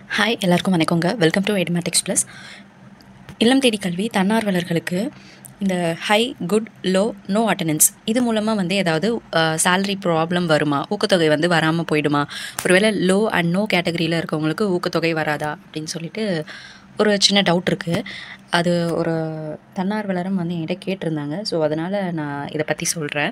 hi எல்லாருக்கும் வணக்கங்க welcome to Edmatics plus இல்லம் தேடி கல்வி தன்னார்வலர்களுக்கு இந்த high good low no attendance இது மூலமாக வந்து ஏதாவது சேலரி ப்ராப்ளம் வருமா ஊக்கத்தொகை வந்து வராமல் போயிடுமா ஒருவேளை லோ அண்ட் நோ கேட்டகரியில் இருக்கவங்களுக்கு ஊக்கத்தொகை வராதா அப்படின்னு சொல்லிட்டு ஒரு சின்ன டவுட் இருக்குது அது ஒரு தன்னார்வலரும் வந்து என்கிட்ட கேட்டிருந்தாங்க ஸோ அதனால் நான் இதை பற்றி சொல்கிறேன்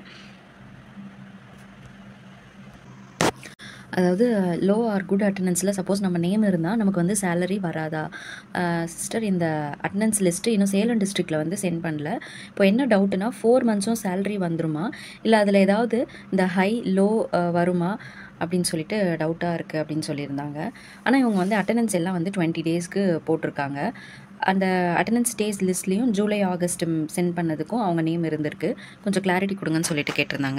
அதாவது லோ ஆர் குட் அட்டண்டன்ஸில் சப்போஸ் நம்ம நேம் இருந்தால் நமக்கு வந்து சேலரி வராதா சிஸ்டர் இந்த அட்டண்டன்ஸ் லிஸ்ட்டு இன்னும் சேலம் டிஸ்ட்ரிக்டில் வந்து சென்ட் பண்ணல இப்போ என்ன டவுட்டுனா ஃபோர் மந்த்ஸும் சேலரி வந்துருமா இல்லை அதில் ஏதாவது இந்த ஹை லோ வருமா அப்படின்னு சொல்லிட்டு டவுட்டாக இருக்குது அப்படின்னு சொல்லியிருந்தாங்க ஆனால் இவங்க வந்து அட்டண்டன்ஸ் எல்லாம் வந்து டுவெண்ட்டி டேஸ்க்கு போட்டிருக்காங்க அந்த அட்டண்டன்ஸ் டேஸ் லிஸ்ட்லேயும் ஜூலை ஆகஸ்ட் சென்ட் பண்ணதுக்கும் அவங்க நேம் இருந்திருக்கு கொஞ்சம் கிளாரிட்டி கொடுங்கன்னு சொல்லிட்டு கேட்டிருந்தாங்க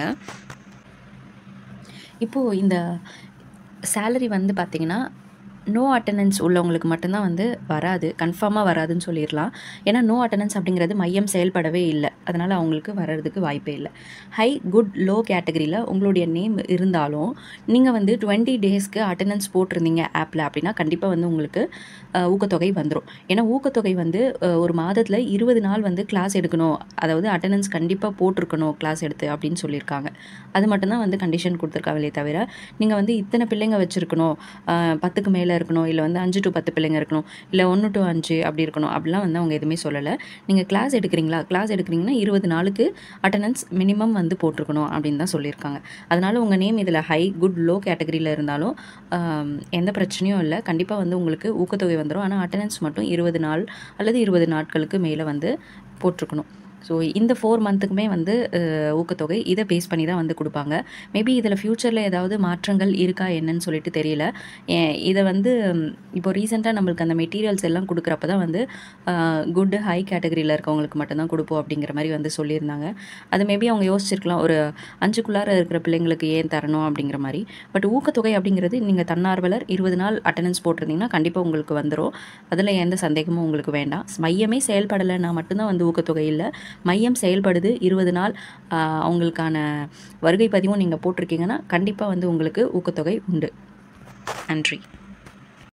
இப்போது இந்த சேலரி வந்து பார்த்திங்கன்னா நோ அட்டண்டன்ஸ் உள்ளவங்களுக்கு மட்டும்தான் வந்து வராது கன்ஃபார்மாக வராதுன்னு சொல்லிடலாம் ஏன்னா நோ அட்டண்டன்ஸ் அப்படிங்கிறது மையம் செயல்படவே இல்லை அதனால் அவங்களுக்கு வர்றதுக்கு வாய்ப்பே இல்லை ஹை குட் லோ கேட்டகரியில் உங்களுடைய நேம் இருந்தாலும் நீங்கள் வந்து டுவெண்ட்டி டேஸ்க்கு அட்டண்டன்ஸ் போட்டிருந்தீங்க ஆப்பில் அப்படின்னா கண்டிப்பாக வந்து உங்களுக்கு ஊக்கத்தொகை வந்துடும் ஏன்னா ஊக்கத்தொகை வந்து ஒரு மாதத்தில் இருபது நாள் வந்து கிளாஸ் எடுக்கணும் அதாவது அட்டண்டன்ஸ் கண்டிப்பாக போட்டிருக்கணும் கிளாஸ் எடுத்து அப்படின்னு சொல்லியிருக்காங்க அது மட்டும்தான் வந்து கண்டிஷன் கொடுத்துருக்காங்களே தவிர நீங்கள் வந்து இத்தனை பிள்ளைங்க வச்சுருக்கணும் பத்துக்கு மேலே இருக்கணும் இல்லை வந்து அஞ்சு டு பத்து பிள்ளைங்க இருக்கணும் இல்லை ஒன்று டு அஞ்சு அப்படி இருக்கணும் அப்படிலாம் வந்து அவங்க எதுவுமே சொல்லலை நீங்கள் கிளாஸ் எடுக்கிறீங்களா கிளாஸ் எடுக்கிறீங்கன்னா இருபது நாளுக்கு அட்டண்டன்ஸ் மினிமம் வந்து போட்டிருக்கணும் அப்படின்னு தான் சொல்லியிருக்காங்க அதனால் உங்கள் நேம் இதில் ஹை குட் லோ கேட்டகரியில் இருந்தாலும் எந்த பிரச்சனையும் இல்லை கண்டிப்பாக வந்து உங்களுக்கு ஊக்கத்தொகை வந்துடும் ஆனால் அட்டண்டன்ஸ் மட்டும் இருபது நாள் அல்லது இருபது நாட்களுக்கு மேலே வந்து போட்டிருக்கணும் ஸோ இந்த ஃபோர் மந்த்துக்குமே வந்து ஊக்கத்தொகை இதை பேஸ் பண்ணி தான் வந்து கொடுப்பாங்க மேபி இதில் ஃப்யூச்சரில் ஏதாவது மாற்றங்கள் இருக்கா என்னன்னு சொல்லிட்டு தெரியல இதை வந்து இப்போ ரீசெண்டாக நம்மளுக்கு அந்த மெட்டீரியல்ஸ் எல்லாம் கொடுக்குறப்ப தான் வந்து குட் ஹை கேட்டகரியில் இருக்கவங்களுக்கு மட்டும்தான் கொடுப்போம் அப்படிங்கிற மாதிரி வந்து சொல்லியிருந்தாங்க அது மேபி அவங்க யோசிச்சிருக்கலாம் ஒரு அஞ்சுக்குள்ளார இருக்கிற பிள்ளைங்களுக்கு ஏன் தரணும் அப்படிங்கிற மாதிரி பட் ஊக்கத்தொகை அப்படிங்கிறது நீங்கள் தன்னார்வலர் இருபது நாள் அட்டண்டன்ஸ் போட்டிருந்தீங்கன்னா கண்டிப்பாக உங்களுக்கு வந்துடும் அதில் எந்த சந்தேகமும் உங்களுக்கு வேண்டாம் மையமே செயல்படலைன்னா மட்டும்தான் வந்து ஊக்கத்தொகை இல்லை மையம் செயல்படுது இருபது நாள் அவங்களுக்கான வருகை பதிவும் நீங்கள் போட்டிருக்கீங்கன்னா கண்டிப்பாக வந்து உங்களுக்கு ஊக்கத்தொகை உண்டு நன்றி